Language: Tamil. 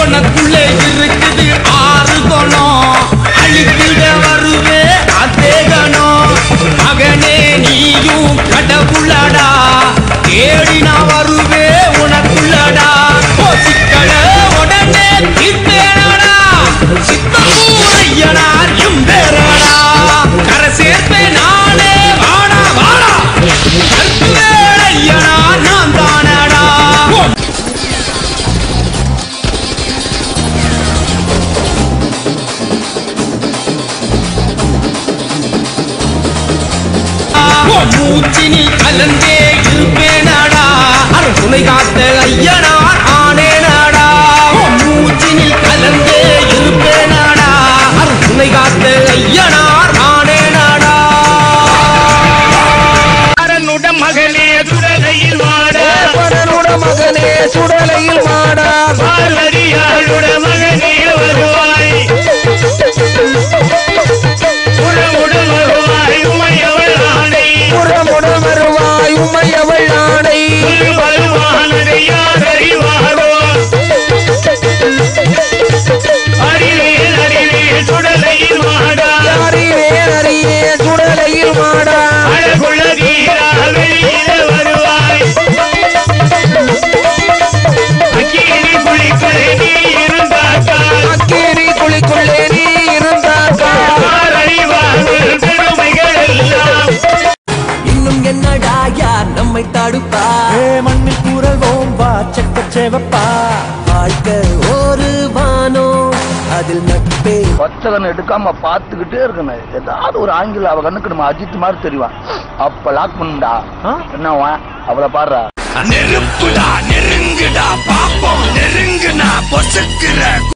உனக்குள்ளே இருக்குது ஆறு குணம் அழித்திட வருவே அதேகணும் மகனே நீயும் கடவுளடா தேடி நான் வருவே உனக்குள்ளடா ஓ சிக்கல உடனே தீர்த்தேனடா சித்தூரையனார் எம்பேரடா கரை சேர்ப்பேன் நானே வாடா வாடா கற்பு வேலையனார் நான் தானடா ஓ மூச்சினில் கலந்தே இருப்பேனடா அருள் துணை காத்த ஐயனார் ஆனேனடா மூச்சினில் கலந்தே இருப்பேனடா அருள் துணை காத்த ஐயனார் ஆனேனடா அரனுட மகனே சுடலையில் வாட பரனுட மகனே சுடலையில் மாடா பார்வதியாளுட மகனே வருவாய் உறவுட வருவாய் உமையவள் ஆணை புறமுட வருவாய் உமையவள் ஆணை உள் வருவானதை யார் அறிவாரோ அறிவேன் அறிவேன் சுடலையில் வாடா அறிவே அறியே சுடலையில் மாடா அழகுள்ள வீரா வெளியில வருவாய் அக்கீரி குளிக்கலை நீ இருந்தாக்கால் அக்கேரி குழிக்குள்ளே நீ இருந்தாக்கா அறிவார்கள் பெருமைகள் எல்லாம் இன்னும் என்னடா யார் நம்மை தடுப்பா மண்ணில் கூறல்வோம் வா செக்க செவப்பா வாழ்க்கை ஒரு வானோ அதில் நட்பே ஒத்தகன் எடுக்காம பார்த்துக்கிட்டே இருக்கணும் ஏதாவது ஒரு ஆங்கில அவ கண்ணுக்கு நம்ம அஜித் மாதிரி தெரிவான் அப்ப லாக் பண்ணுடா என்னவா அவளை பாடுறா நெருப்புடா நெருங்குடா பாப்போம் நெருங்குனா பொசுக்குற